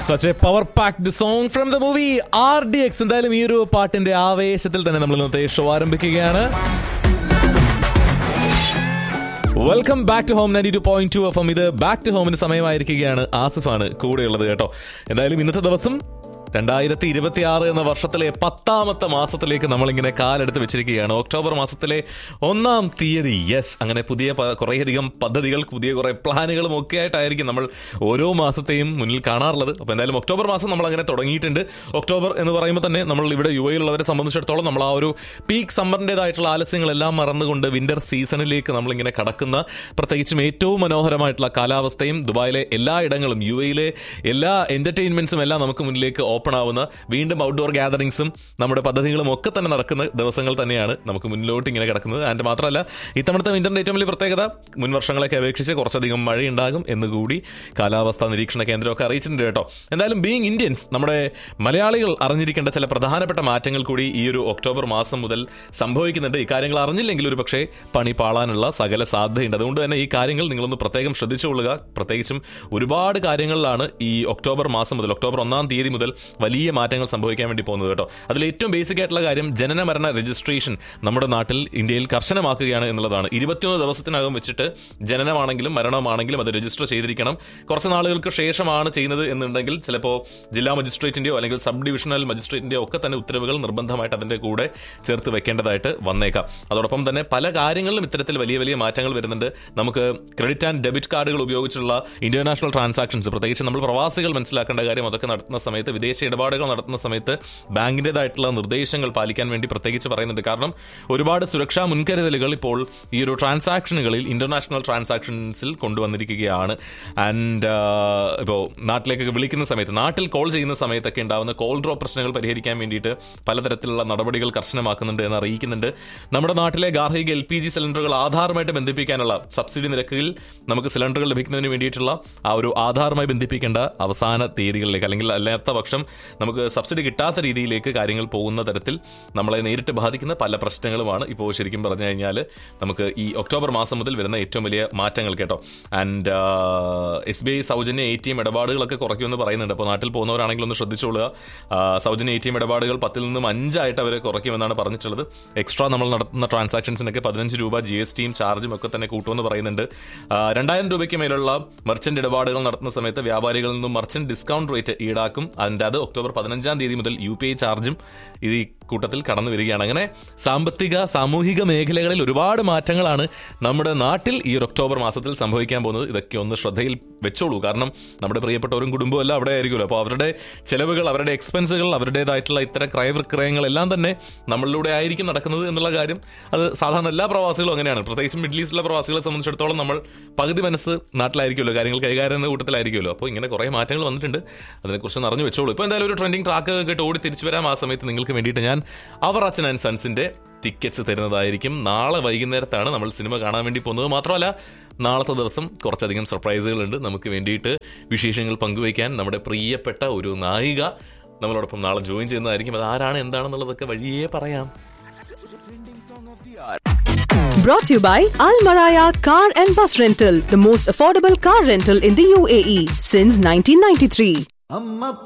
Such a power packed song from the movie R D X എന്തായാലും ഈ ഒരു പാട്ടിന്റെ ആവേശത്തിൽ തന്നെ നമ്മൾ ഇന്നത്തെ ഷോ ആരംഭിക്കുകയാണ് welcome back to home ninety two point two F M ഇത് ബാക്ക് ടു ഹോമിന് സമയമായിരിക്കുകയാണ് ആസിഫാണ് കൂടെയുള്ളത് കേട്ടോ എന്തായാലും ഇന്നത്തെ ദിവസം രണ്ടായിരത്തി ഇരുപത്തി ആറ് എന്ന വർഷത്തിലെ പത്താമത്തെ മാസത്തിലേക്ക് നമ്മളിങ്ങനെ കാലെടുത്ത് വെച്ചിരിക്കുകയാണ് ഒക്ടോബർ മാസത്തിലെ ഒന്നാം തീയതി യെസ് അങ്ങനെ പുതിയ പ- കുറേയധികം പദ്ധതികൾ പുതിയ കുറേ പ്ലാനുകളും ഒക്കെ ആയിട്ടായിരിക്കും നമ്മൾ ഓരോ മാസത്തെയും മുന്നിൽ കാണാറുള്ളത് അപ്പോൾ എന്തായാലും ഒക്ടോബർ മാസം നമ്മൾ അങ്ങനെ തുടങ്ങിയിട്ടുണ്ട് ഒക്ടോബർ എന്ന് പറയുമ്പോൾ തന്നെ നമ്മൾ ഇവിടെ യു എയിലുള്ളവരെ സംബന്ധിച്ചിടത്തോളം നമ്മൾ ആ ഒരു പീക്ക് സമ്മറിൻ്റെതായിട്ടുള്ള ആലസ്യങ്ങളെല്ലാം മറന്നുകൊണ്ട് വിന്റർ സീസണിലേക്ക് നമ്മളിങ്ങനെ കടക്കുന്ന പ്രത്യേകിച്ചും ഏറ്റവും മനോഹരമായിട്ടുള്ള കാലാവസ്ഥയും ദുബായിലെ എല്ലാ ഇടങ്ങളും യു എയിലെ എല്ലാ എന്റർടൈൻമെന്റ്സും എല്ലാം നമുക്ക് മുന്നിലേക്ക് ഓപ്പൺ ആവുന്ന വീണ്ടും ഔട്ട്ഡോർ ഗ്യാതറിങ്സും നമ്മുടെ പദ്ധതികളും ഒക്കെ തന്നെ നടക്കുന്ന ദിവസങ്ങൾ തന്നെയാണ് നമുക്ക് മുന്നിലോട്ട് ഇങ്ങനെ കിടക്കുന്നത് ആൻഡ് മാത്രമല്ല ഇത്തവണത്തെ വിന്ററിന്റെ ഏറ്റവും വലിയ പ്രത്യേകത മുൻ വർഷങ്ങളൊക്കെ അപേക്ഷിച്ച് കുറച്ചധികം മഴയുണ്ടാകും എന്നുകൂടി കാലാവസ്ഥാ നിരീക്ഷണ കേന്ദ്രമൊക്കെ അറിയിച്ചിട്ടുണ്ട് കേട്ടോ എന്തായാലും ബീങ് ഇന്ത്യൻസ് നമ്മുടെ മലയാളികൾ അറിഞ്ഞിരിക്കേണ്ട ചില പ്രധാനപ്പെട്ട മാറ്റങ്ങൾ കൂടി ഈ ഒരു ഒക്ടോബർ മാസം മുതൽ സംഭവിക്കുന്നുണ്ട് ഈ കാര്യങ്ങൾ അറിഞ്ഞില്ലെങ്കിൽ ഒരു പക്ഷേ പണി പാളാനുള്ള സകല സാധ്യതയുണ്ട് അതുകൊണ്ട് തന്നെ ഈ കാര്യങ്ങൾ നിങ്ങളൊന്ന് പ്രത്യേകം ശ്രദ്ധിച്ചുകൊള്ളുക പ്രത്യേകിച്ചും ഒരുപാട് കാര്യങ്ങളിലാണ് ഈ ഒക്ടോബർ മാസം മുതൽ ഒക്ടോബർ ഒന്നാം തീയതി മുതൽ വലിയ മാറ്റങ്ങൾ സംഭവിക്കാൻ വേണ്ടി പോകുന്നത് കേട്ടോ അതിൽ ഏറ്റവും ബേസിക് ആയിട്ടുള്ള കാര്യം ജനന മരണ രജിസ്ട്രേഷൻ നമ്മുടെ നാട്ടിൽ ഇന്ത്യയിൽ കർശനമാക്കുകയാണ് എന്നുള്ളതാണ് ഇരുപത്തിയൊന്ന് ദിവസത്തിനകം വെച്ചിട്ട് ജനനമാണെങ്കിലും മരണമാണെങ്കിലും അത് രജിസ്റ്റർ ചെയ്തിരിക്കണം കുറച്ച് നാളുകൾക്ക് ശേഷമാണ് ചെയ്യുന്നത് എന്നുണ്ടെങ്കിൽ ചിലപ്പോൾ ജില്ലാ മജിസ്ട്രേറ്റിന്റെയോ അല്ലെങ്കിൽ സബ് ഡിവിഷണൽ മജിസ്ട്രേറ്റിന്റെയോ ഒക്കെ തന്നെ ഉത്തരവുകൾ നിർബന്ധമായിട്ട് അതിന്റെ കൂടെ ചേർത്ത് വെക്കേണ്ടതായിട്ട് വന്നേക്കാം അതോടൊപ്പം തന്നെ പല കാര്യങ്ങളിലും ഇത്തരത്തിൽ വലിയ വലിയ മാറ്റങ്ങൾ വരുന്നുണ്ട് നമുക്ക് ക്രെഡിറ്റ് ആൻഡ് ഡെബിറ്റ് കാർഡുകൾ ഉപയോഗിച്ചുള്ള ഇന്റർനാഷണൽ ട്രാൻസാക്ഷൻസ് പ്രത്യേകിച്ച് നമ്മൾ പ്രവാസികൾ മനസ്സിലാക്കേണ്ട കാര്യം അതൊക്കെ നടത്തുന്ന സമയത്ത് വിദേശ ഇടപാടുകൾ നടത്തുന്ന സമയത്ത് ബാങ്കിൻ്റെതായിട്ടുള്ള നിർദ്ദേശങ്ങൾ പാലിക്കാൻ വേണ്ടി പ്രത്യേകിച്ച് പറയുന്നുണ്ട് കാരണം ഒരുപാട് സുരക്ഷാ മുൻകരുതലുകൾ ഇപ്പോൾ ഈ ഒരു ട്രാൻസാക്ഷനുകളിൽ ഇന്റർനാഷണൽ ട്രാൻസാക്ഷൻസിൽ കൊണ്ടുവന്നിരിക്കുകയാണ് ആൻഡ് ഇപ്പോൾ നാട്ടിലേക്കൊക്കെ വിളിക്കുന്ന സമയത്ത് നാട്ടിൽ കോൾ ചെയ്യുന്ന സമയത്തൊക്കെ ഉണ്ടാകുന്ന കോൾ ഡ്രോപ്പ് പ്രശ്നങ്ങൾ പരിഹരിക്കാൻ വേണ്ടിയിട്ട് പലതരത്തിലുള്ള നടപടികൾ കർശനമാക്കുന്നുണ്ട് എന്ന് അറിയിക്കുന്നുണ്ട് നമ്മുടെ നാട്ടിലെ ഗാർഹിക എൽ പി ജി സിലിണ്ടറുകൾ ആധാറുമായിട്ട് ബന്ധിപ്പിക്കാനുള്ള സബ്സിഡി നിരക്കിൽ നമുക്ക് സിലിണ്ടറുകൾ ലഭിക്കുന്നതിന് വേണ്ടിയിട്ടുള്ള ആ ഒരു ആധാറുമായി ബന്ധിപ്പിക്കേണ്ട അവസാന തീയതികളിലേക്ക് അല്ലെങ്കിൽ അല്ലാത്ത പക്ഷം നമുക്ക് സബ്സിഡി കിട്ടാത്ത രീതിയിലേക്ക് കാര്യങ്ങൾ പോകുന്ന തരത്തിൽ നമ്മളെ നേരിട്ട് ബാധിക്കുന്ന പല പ്രശ്നങ്ങളുമാണ് ഇപ്പോൾ ശരിക്കും പറഞ്ഞു കഴിഞ്ഞാൽ നമുക്ക് ഈ ഒക്ടോബർ മാസം മുതൽ വരുന്ന ഏറ്റവും വലിയ മാറ്റങ്ങൾ കേട്ടോ ആൻഡ് എസ് ബി ഐ സൗജന്യ എ ടി എം ഇടപാടുകളൊക്കെ കുറയ്ക്കുമെന്ന് പറയുന്നുണ്ട് അപ്പോൾ നാട്ടിൽ പോകുന്നവരാണെങ്കിൽ ഒന്ന് ശ്രദ്ധിച്ചോളുക ആ, സൗജന്യ എ ടി എം ഇടപാടുകൾ പത്തിൽ നിന്നും അഞ്ചായിട്ട് അവർ കുറയ്ക്കുമെന്നാണ് പറഞ്ഞിട്ടുള്ളത് എക്സ്ട്രാ നമ്മൾ നടത്തുന്ന ട്രാൻസാക്ഷൻസിനൊക്കെ പതിനഞ്ച് രൂപ ജി എസ് ടിയും ചാർജും ഒക്കെ തന്നെ കൂട്ടുമെന്ന് പറയുന്നുണ്ട് ആ, രണ്ടായിരം രൂപയ്ക്ക് മേലുള്ള മർച്ചന്റ് ഇടപാടുകൾ നടത്തുന്ന സമയത്ത് വ്യാപാരികളിൽ നിന്നും മർച്ചന്റ് ഡിസ്കൗണ്ട് റേറ്റ് ഈടാക്കും അതിൻ്റെ അത് ഒക്ടോബർ പതിനഞ്ചാം തീയതി മുതൽ യു പി ഐ ചാർജും ഇത് ഈ കൂട്ടത്തിൽ കടന്നു വരികയാണ് അങ്ങനെ സാമ്പത്തിക സാമൂഹിക മേഖലകളിൽ ഒരുപാട് മാറ്റങ്ങളാണ് നമ്മുടെ നാട്ടിൽ ഈ ഒരു ഒക്ടോബർ മാസത്തിൽ സംഭവിക്കാൻ പോകുന്നത് ഇതൊക്കെ ഒന്ന് ശ്രദ്ധയിൽ വെച്ചോളൂ കാരണം നമ്മുടെ പ്രിയപ്പെട്ടവരും കുടുംബവും എല്ലാം അവിടെ ആയിരിക്കുമല്ലോ അപ്പോൾ അവരുടെ ചെലവുകൾ അവരുടെ എക്സ്പെൻസുകൾ അവരുടേതായിട്ടുള്ള ഇത്തരം ക്രയവിക്രയങ്ങളെല്ലാം തന്നെ നമ്മളിലൂടെ ആയിരിക്കും നടക്കുന്നത് എന്നുള്ള കാര്യം അത് സാധാരണ എല്ലാ പ്രവാസികളും അങ്ങനെയാണ് പ്രത്യേകിച്ചും മിഡിൽ ഈസ്റ്റിലെ പ്രവാസികളെ സംബന്ധിച്ചിടത്തോളം നമ്മൾ പകുതി മനസ്സ് നാട്ടിലായിരിക്കുമല്ലോ കാര്യങ്ങൾ കൈകാര്യം എന്ന കൂട്ടത്തിലായിരിക്കുമല്ലോ അപ്പോൾ ഇങ്ങനെ കുറേ മാറ്റങ്ങൾ വന്നിട്ടുണ്ട് അതിനെക്കുറിച്ച് അറിഞ്ഞു വെച്ചോളൂ ഇപ്പോൾ എന്തായാലും ഒരു ട്രെൻഡിങ് ട്രാക്ക് കേട്ട് ഓടി തിരിച്ചു വരാം ആ സമയത്ത് നിങ്ങൾക്ക് വേണ്ടിയിട്ട് ഞാൻ അവർ അച്ഛൻ ആൻഡ് സൺസിന്റെ ടിക്കറ്റ്സ് തരുന്നതായിരിക്കും നാളെ വൈകുന്നേരത്താണ് നമ്മൾ സിനിമ കാണാൻ വേണ്ടി പോകുന്നത് മാത്രമല്ല നാളത്തെ ദിവസം കുറച്ചധികം സർപ്രൈസുകളുണ്ട് നമുക്ക് വേണ്ടിയിട്ട് വിശേഷങ്ങൾ പങ്കുവയ്ക്കാൻ നമ്മുടെ പ്രിയപ്പെട്ട ഒരു നായിക നമ്മളോടൊപ്പം നാളെ ജോയിൻ ചെയ്യുന്നതായിരിക്കും അത് ആരാണ് എന്താണെന്നുള്ളതൊക്കെ വഴിയേ പറയാം Brought to you by Al Maraya Car and Bus Rental, the most affordable car rental in the UAE since 1993.